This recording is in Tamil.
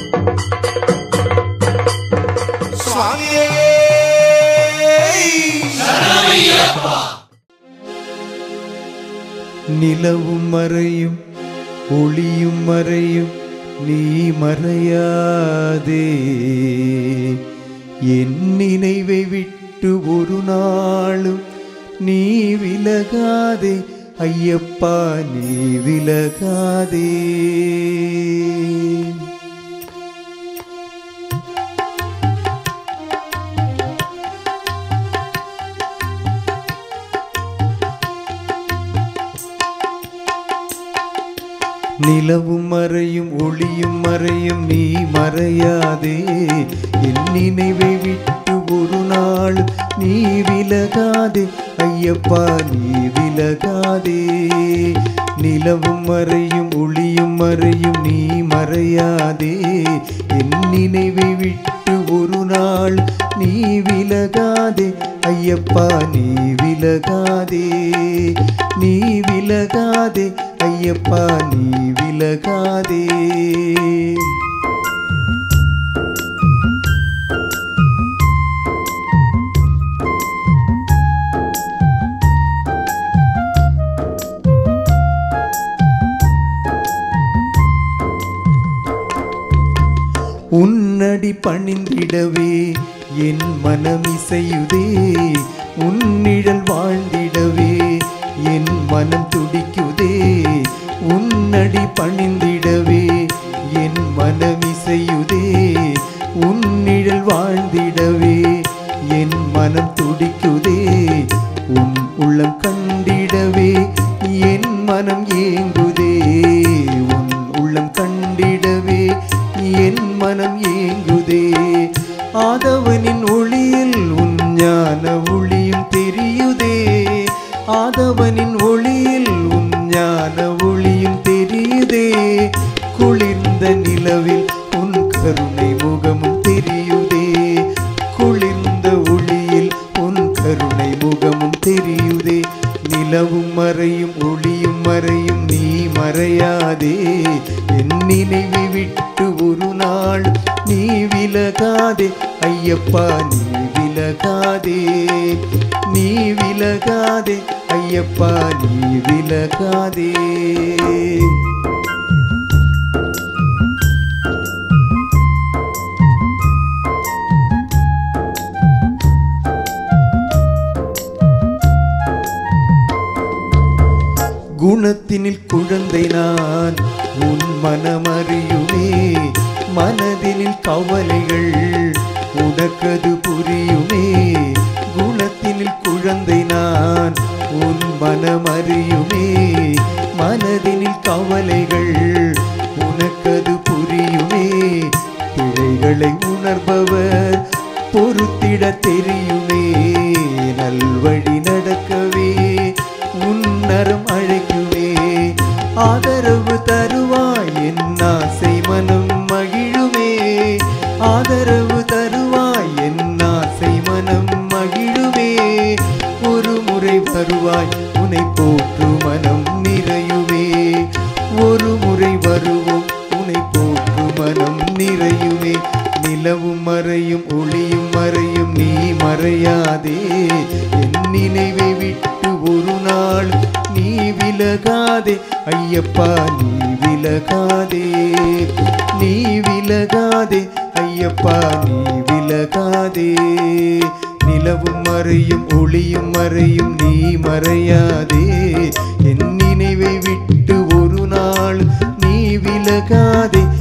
சுவாமியே நிலவும் மறையும் ஒளியும் மறையும் நீ மறையாதே என் நினைவை விட்டு ஒரு நாளும் நீ விலகாதே ஐயப்பா நீ விலகாதே நிலவும் மறையும் ஒளியும் மறையும் நீ மறையாதே என் நினைவை விட்டு ஒரு நாள் நீ விலகாதே ஐயப்பா நீ விலகாதே நிலவும் மறையும் ஒளியும் மறையும் நீ மறையாதே என் நினைவை விட்டு ஒரு நாள் நீ விலகாதே ஐயப்பா நீ விலகாதே நீ விலகாதே ஐயப்பா நீ விலகாதே உன்னடி பணிந்திடவே என் மனம் இசையுதே உன்னிழல் வாழ்ந்திடவே என் மனம் துடிக்குதே உன்னடி பணிந்திடவே என் மனம் இசையுதே உன்னிழல் வாழ்ந்திடவே என் மனம் துடிக்குதே உன் உள்ளம் கண்டிடவே என் மனம் ஏங்குதே உன் உள்ளம் கண்டிடவே என் மனம் ஏங்குதே ஆதவனின் ஒளியில் உன் ஞான ஒளியும் தெரியுதே ஆதவனின் ஒளியில் உன் ஞான ஒளியும் தெரியுதே குளிர்ந்த நிலவில் உன் கருணை முகமும் தெரியுதே குளிர்ந்த ஒளியில் உன் கருணை முகமும் தெரியுதே நிலவும் மறையும் ஒளியும் மறையும் நீ மறையாதே என் நினைவை விட்டு ஒரு நாள் நீ விலகாதே ஐயப்பா நீ விலகாதே நீ விலகாதே ஐயப்பா நீ விலகாதே குணத்தினில் குழந்தை நான் உன் மனமறியுமே மனதினில் கவலைகள் உனக்கது புரியுமே குணத்தினில் குழந்தை நான் உன் மனமறியுமே மனதினில் கவலைகள் உனக்கது புரியுமே பிழைகளை உணர்பவர் பொறுத்திட தெரியுமே நல்வழி நடக்கவே உன்னரம் அழைக்குமே ஆதரவு தருவாய் என் ஆசை மனம் மகிழுமே ஆதரவு தருவாய் என் ஆசை மனம் மகிழுமே ஒரு முறை வருவாய் உனை போற்று மனம் நிறையுமே ஒரு முறை வருவோம் உனை போற்று மனம் நிறையுமே நிலவும் மறையும் ஒளியும் மறையும் நீ மறையாதே என் நினைவை விட்டு ஒரு நாள் நீ விலகாதே ஐயப்பா நீ விலகாதே நீ விலகாதே ஐயப்பா நீ விலகாதே நிலவும் மறையும் ஒளியும் மறையும் நீ மறையாதே என் நினைவை விட்டு ஒரு நாள் நீ விலகாதே